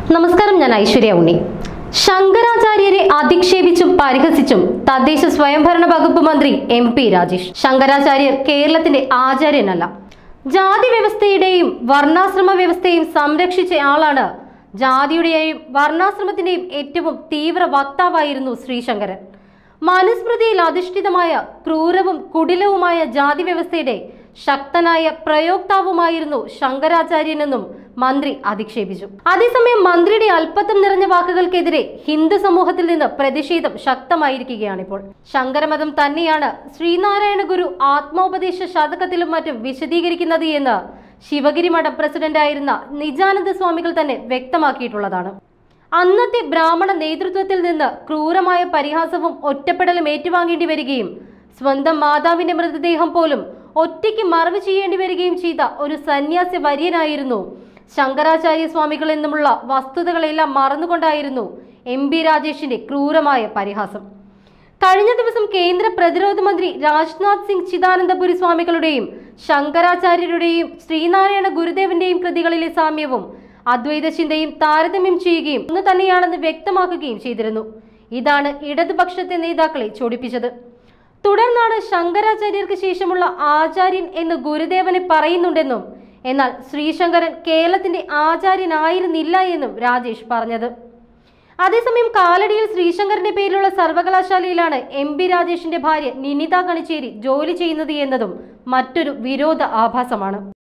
നമസ്കാരം ഞാൻ ഐശ്വര്യ ഉണ്ണി ശങ്കരാചാര്യരെ അധിക്ഷേപിച്ചും പരിഹസിച്ചും തദ്ദേശ സ്വയംഭരണ വകുപ്പ് മന്ത്രി എം പി രാജേഷ് ശങ്കരാചാര്യർ കേരളത്തിന്റെ ആചാര്യനല്ല ജാതി വ്യവസ്ഥയുടെയും വർണ്ണാശ്രമ വ്യവസ്ഥയും സംരക്ഷിച്ച ആളാണ് ജാതിയുടെയും വർണ്ണാശ്രമത്തിന്റെയും ഏറ്റവും തീവ്ര വക്താവായിരുന്നു ശ്രീശങ്കരൻ മനുസ്മൃതിയിൽ അധിഷ്ഠിതമായ ക്രൂരവും കുടിലവുമായ ജാതി വ്യവസ്ഥയുടെ ശക്തനായ പ്രയോക്താവുമായിരുന്നു ശങ്കരാചാര്യനെന്നും മന്ത്രി അധിക്ഷേപിച്ചു അതേസമയം മന്ത്രിയുടെ അല്പത്തം നിറഞ്ഞ വാക്കുകൾക്കെതിരെ ഹിന്ദു സമൂഹത്തിൽ നിന്ന് പ്രതിഷേധം ശക്തമായിരിക്കുകയാണിപ്പോൾ ശങ്കരമതം തന്നെയാണ് ശ്രീനാരായണ ഗുരു ആത്മോപദേശ ശതകത്തിലും മറ്റും വിശദീകരിക്കുന്നത് എന്ന് ശിവഗിരി മഠം പ്രസിഡന്റായിരുന്ന നിജാനന്ദ സ്വാമികൾ തന്നെ വ്യക്തമാക്കിയിട്ടുള്ളതാണ് അന്നത്തെ ബ്രാഹ്മണ നേതൃത്വത്തിൽ നിന്ന് ക്രൂരമായ പരിഹാസവും ഒറ്റപ്പെടലും ഏറ്റുവാങ്ങേണ്ടി വരികയും സ്വന്തം മാതാവിന്റെ മൃതദേഹം പോലും ഒറ്റയ്ക്ക് മറവ് ചെയ്യേണ്ടി വരികയും ചെയ്ത ഒരു സന്യാസി വര്യനായിരുന്നു ശങ്കരാചാര്യ സ്വാമികൾ എന്നുമുള്ള വസ്തുതകളെല്ലാം മറന്നുകൊണ്ടായിരുന്നു എം ബി രാജേഷിന്റെ ക്രൂരമായ പരിഹാസം കഴിഞ്ഞ ദിവസം കേന്ദ്ര പ്രതിരോധ മന്ത്രി രാജ്നാഥ് സിംഗ് ചിദാനന്ദപുരി സ്വാമികളുടെയും ശങ്കരാചാര്യരുടെയും ശ്രീനാരായണ ഗുരുദേവന്റെയും കൃതികളിലെ സാമ്യവും അദ്വൈത ചിന്തയും താരതമ്യം ചെയ്യുകയും ഒന്ന് തന്നെയാണെന്ന് വ്യക്തമാക്കുകയും ചെയ്തിരുന്നു ഇതാണ് ഇടതുപക്ഷത്തെ നേതാക്കളെ ചൊടിപ്പിച്ചത് തുടർന്നാണ് ശങ്കരാചാര്യർക്ക് ശേഷമുള്ള ആചാര്യൻ എന്ന് ഗുരുദേവനെ പറയുന്നുണ്ടെന്നും എന്നാൽ ശ്രീശങ്കരൻ കേരളത്തിന്റെ ആചാര്യനായിരുന്നില്ല എന്നും രാജേഷ് പറഞ്ഞത് അതേസമയം കാലടിയിൽ ശ്രീശങ്കരന്റെ പേരിലുള്ള സർവകലാശാലയിലാണ് എം ബി രാജേഷിന്റെ ഭാര്യ നിനിത കണിച്ചേരി ജോലി ചെയ്യുന്നത് എന്നതും മറ്റൊരു വിരോധ ആഭാസമാണ്